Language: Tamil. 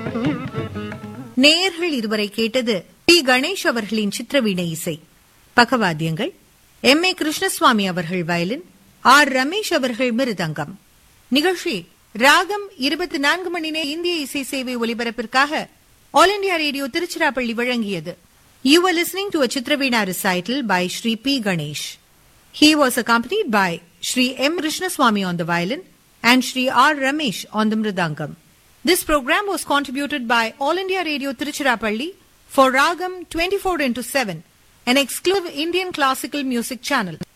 நேயர்கள் இதுவரை கேட்டது பி கணேஷ் அவர்களின் சித்திரவீணை இசை பக்கவாத்தியங்கள் எம் ஏ கிருஷ்ணசுவாமி அவர்கள் வயலின் ஆர் ரமேஷ் அவர்கள் மிருதங்கம் நிகழ்ச்சி ராகம் இருபத்தி நான்கு மணி நேர இந்திய இசை சேவை ஒலிபரப்பிற்காக ஆல் இண்டியா ரேடியோ திருச்சிராப்பள்ளி வழங்கியது you are listening to a chitravina recital by Shri P Ganesh He was accompanied by Sri M. Krishnaswamy on the violin and Sri R. Ramesh on the mridangam. This program was contributed by All India Radio Tiruchirappalli for Ragam 24 into 7, an exclusive Indian classical music channel.